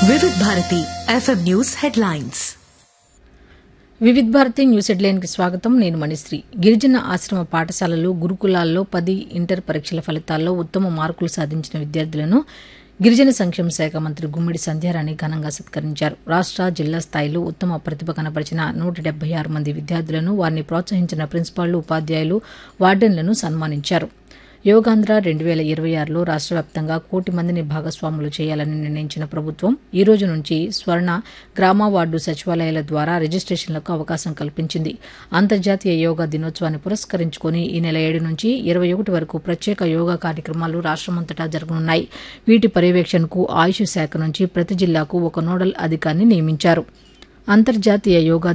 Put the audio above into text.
వివిధ Bharati FM news headlines Vividh Bharati news హెడ్లైన్కి స్వాగతం నేను మణిశ్రీ గిరిజన ఆశ్రమ పాఠశాలలు గురుకులాల్లో పది ఇంటర్ పరీక్షల ఫలితాల్లో ఉత్తమ మార్కులు సాధించిన విద్యార్థులను గిరిజన సంక్షేమ శాఖ మంత్రి గుమ్మిడి సంధ్యారాణి ఘనంగా సత్కరించారు రాష్ట్ర జిల్లా స్థాయిలో ఉత్తమ ప్రతిభ కనపరిచిన నూట డెబ్బై ఆరు మంది విద్యార్థులను వారిని ప్రోత్సహించిన ప్రిన్సిపాళ్లు ఉపాధ్యాయులు వార్డెన్లను సన్మానించారు యోగాంధ్ర రెండు వేల ఇరవై ఆరులో రాష్ట్ర వ్యాప్తంగా కోటి మందిని భాగస్వాములు చేయాలని నిర్ణయించిన ప్రభుత్వం ఈ రోజు నుంచి స్వర్ణ గ్రామ వార్డు సచివాలయాల ద్వారా రిజిస్ట్రేషన్లకు అవకాశం కల్పించింది అంతర్జాతీయ యోగా దినోత్సవాన్ని పురస్కరించుకుని ఈ నెల ఏడు నుంచి ఇరవై ఒకటి వరకు ప్రత్యేక యోగా కార్యక్రమాలు రాష్ట్రమంతటా జరగనున్నాయి వీటి పర్యవేక్షణకు ఆయుష్ శాఖ నుంచి ప్రతి జిల్లాకు ఒక నోడల్ అధికారిని నియమించారు అంతర్జాతీయ యోగా